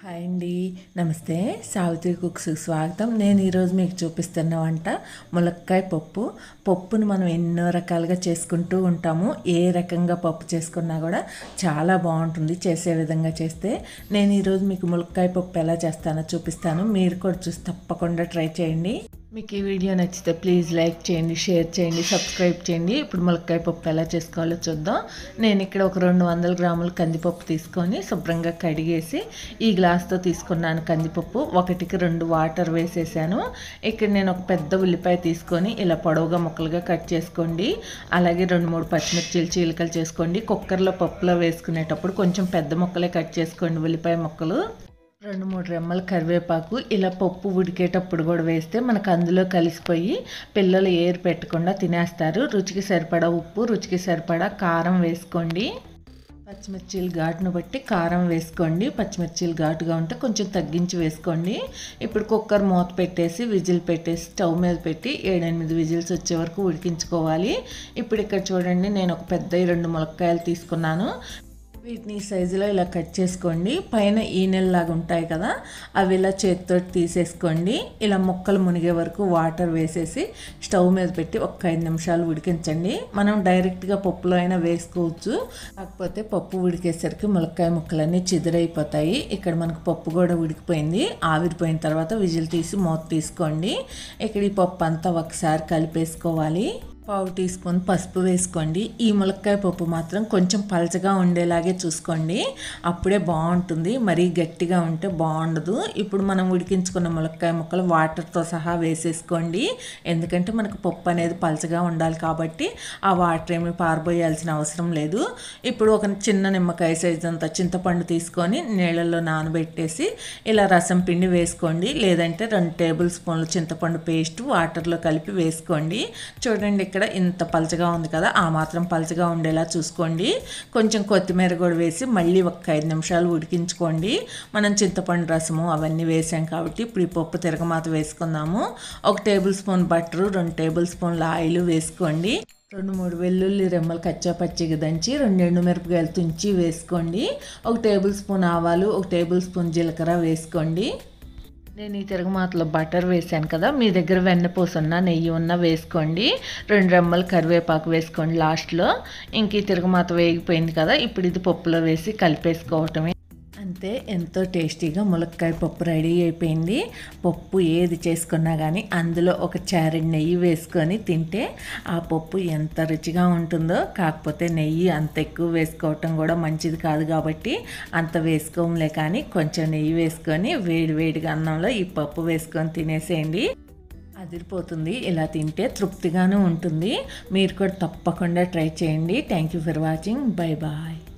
hi అండి నమస్తే Savitri cooks స్వాగతం నేను ఈరోజు మీకు చూపిస్తున్న వంట ములక్కాయ పప్పు పప్పును మనం ఎన్నో రకాలుగా చేసుకుంటూ ఉంటాము ఏ రకంగా పప్పు చేసుకున్నా కూడా చాలా బాగుంటుంది చేసే విధంగా చేస్తే నేను ఈరోజు మీకు ములక్కాయ పప్పు ఎలా చేస్తానో చూపిస్తాను మీరు కూడా చూసి తప్పకుండా ట్రై చేయండి మీకు ఈ వీడియో నచ్చితే ప్లీజ్ లైక్ చేయండి షేర్ చేయండి సబ్స్క్రైబ్ చేయండి ఇప్పుడు ములక్కాయ పప్పు ఎలా చేసుకోవాలో చూద్దాం నేను ఇక్కడ ఒక రెండు వందల గ్రాముల కందిపప్పు తీసుకొని శుభ్రంగా కడిగేసి ఈ గ్లాస్తో తీసుకున్నాను కందిపప్పు ఒకటికి రెండు వాటర్ వేసేసాను ఇక్కడ నేను ఒక పెద్ద ఉల్లిపాయ తీసుకొని ఇలా పొడవుగా ముక్కలుగా కట్ చేసుకోండి అలాగే రెండు మూడు పచ్చిమిర్చిలు చీలికలు చేసుకోండి కుక్కర్లో పప్పులో వేసుకునేటప్పుడు కొంచెం పెద్ద ముక్కలే కట్ చేసుకోండి ఉల్లిపాయ ముక్కలు రెండు మూడు రెమ్మల కరివేపాకు ఇలా పప్పు ఉడికేటప్పుడు కూడా వేస్తే మనకు అందులో కలిసిపోయి పిల్లలు ఏరు పెట్టకుండా తినేస్తారు రుచికి సరిపడా ఉప్పు రుచికి సరిపడా కారం వేసుకోండి పచ్చిమిర్చీలు ఘాటును బట్టి కారం వేసుకోండి పచ్చిమిర్చీలు ఘాటుగా ఉంటే కొంచెం తగ్గించి వేసుకోండి ఇప్పుడు కుక్కర్ మూత పెట్టేసి విజిల్ పెట్టేసి స్టవ్ మీద పెట్టి ఏడెనిమిది విజిల్స్ వచ్చే వరకు ఉడికించుకోవాలి ఇప్పుడు ఇక్కడ చూడండి నేను ఒక పెద్ద రెండు ములక్కాయలు తీసుకున్నాను వీటిని ఈ సైజులో ఇలా కట్ చేసుకోండి పైన ఈనెల్లాగా ఉంటాయి కదా అవి ఇలా చేతితో తీసేసుకోండి ఇలా ముక్కలు మునిగే వరకు వాటర్ వేసేసి స్టవ్ మీద పెట్టి ఒక ఐదు నిమిషాలు ఉడికించండి మనం డైరెక్ట్గా పప్పులో అయినా వేసుకోవచ్చు కాకపోతే పప్పు ఉడికేసరికి ములక్కాయ ముక్కలన్నీ చిదిరైపోతాయి ఇక్కడ మనకు పప్పు కూడా ఉడికిపోయింది ఆవిరిపోయిన తర్వాత విజిల్ తీసి మూత తీసుకోండి ఇక్కడ ఈ పప్పు అంతా ఒకసారి కలిపేసుకోవాలి పావు టీ స్పూన్ పసుపు వేసుకోండి ఈ ములక్కాయ పప్పు మాత్రం కొంచెం పలచగా ఉండేలాగే చూసుకోండి అప్పుడే బాగుంటుంది మరీ గట్టిగా ఉంటే బాగుండదు ఇప్పుడు మనం ఉడికించుకున్న ములక్కాయ ముక్కలు వాటర్తో సహా వేసేసుకోండి ఎందుకంటే మనకు పప్పు అనేది పలచగా ఉండాలి కాబట్టి ఆ వాటర్ ఏమి పారబోయాల్సిన అవసరం లేదు ఇప్పుడు ఒక చిన్న నిమ్మకాయ సైజు అంత చింతపండు తీసుకొని నీళ్ళల్లో నానబెట్టేసి ఇలా రసం పిండి వేసుకోండి లేదంటే రెండు టేబుల్ స్పూన్లు చింతపండు పేస్ట్ వాటర్లో కలిపి వేసుకోండి చూడండి ఇక్కడ ఇంత పలచగా ఉంది కదా ఆ మాత్రం పలచగా ఉండేలా చూసుకోండి కొంచెం కొత్తిమీర కూడా వేసి మళ్ళీ ఒక ఐదు నిమిషాలు ఉడికించుకోండి మనం చింతపండు రసము అవన్నీ వేసాం కాబట్టి ఇప్పుడు ఈ పప్పు తిరగమాత వేసుకుందాము ఒక టేబుల్ స్పూన్ బట్టరు రెండు టేబుల్ స్పూన్ల ఆయిల్ వేసుకోండి రెండు మూడు వెల్లుల్లి రెమ్మలు కచ్చా పచ్చిగా దంచి రెండు ఎండు మిరపకాయలు తుంచి వేసుకోండి ఒక టేబుల్ స్పూన్ ఆవాలు ఒక టేబుల్ స్పూన్ జీలకర్ర వేసుకోండి నేను ఈ తిరగమాతలో బటర్ వేసాను కదా మీ దగ్గర వెన్నపూస ఉన్న నెయ్యి ఉన్న వేసుకోండి రెండు రెమ్మలు కరివేపాకు వేసుకోండి లాస్ట్లో ఇంక ఈ తిరగమాత వేగిపోయింది కదా ఇప్పుడు ఇది పప్పులో వేసి కలిపేసుకోవటమే అంతే ఎంతో టేస్టీగా ములక్కాయ పప్పు రెడీ అయిపోయింది పప్పు ఏది చేసుకున్నా కానీ అందులో ఒక చారెడ్ నెయ్యి వేసుకొని తింటే ఆ పప్పు ఎంత రుచిగా ఉంటుందో కాకపోతే నెయ్యి అంత ఎక్కువ వేసుకోవటం కూడా మంచిది కాదు కాబట్టి అంత వేసుకోంలే కానీ కొంచెం నెయ్యి వేసుకొని వేడి వేడిగా అన్నంలో ఈ పప్పు వేసుకొని తినేసేయండి అదిరిపోతుంది ఇలా తింటే తృప్తిగాను ఉంటుంది మీరు కూడా తప్పకుండా ట్రై చేయండి thank you for watching bye bye